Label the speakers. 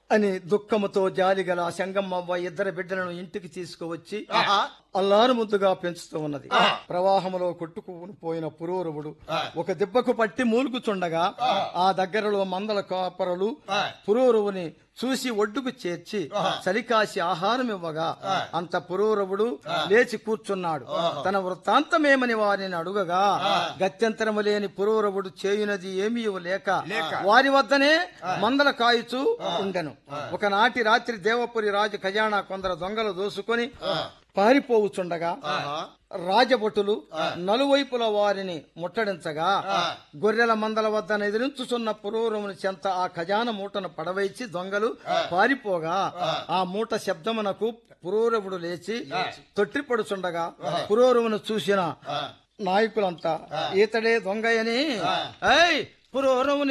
Speaker 1: అని దుఃఖముతో జాలిగల శంగమ్మవ్వ ఇద్దరు బిడ్డలను ఇంటికి తీసుకువచ్చి
Speaker 2: ఆహా.
Speaker 1: అల్లారు ముద్దుగా పెంచుతూ ఉన్నది ప్రవాహములో కొట్టుకుని పోయిన పురూరవుడు ఒక దెబ్బకు పట్టి మూలుగుచుండగా ఆ దగ్గరలో మందల కాపరలు పురూరవుని చూసి ఒడ్డుకు చేర్చి చలికాసి ఆహారం ఇవ్వగా అంత పురూరవుడు లేచి కూర్చున్నాడు తన వృత్తాంతమేమని వారిని అడుగగా గత్యంతరము లేని పురూరవుడు చేయునది ఏమీ లేక వారి వద్దనే మందల కాయుచూ ఉండెను ఒకనాటి రాత్రి దేవపురి రాజు ఖజానా కొందరు దొంగలు దోసుకొని పారిపోవుచుండగా రాజభటులు నలువైపుల వారిని ముట్టడించగా గొర్రెల మందల వద్ద ఎదిరించుచున్న పురూరముని చెంత ఆ ఖజాన మూటను పడవైచి దొంగలు పారిపోగా ఆ మూట శబ్దమునకు పురూరవుడు లేచి తొట్టిపడుచుండగా పురూరమును చూసిన నాయకులంతా ఈతడే దొంగయని ఏయ్ పురూరవుని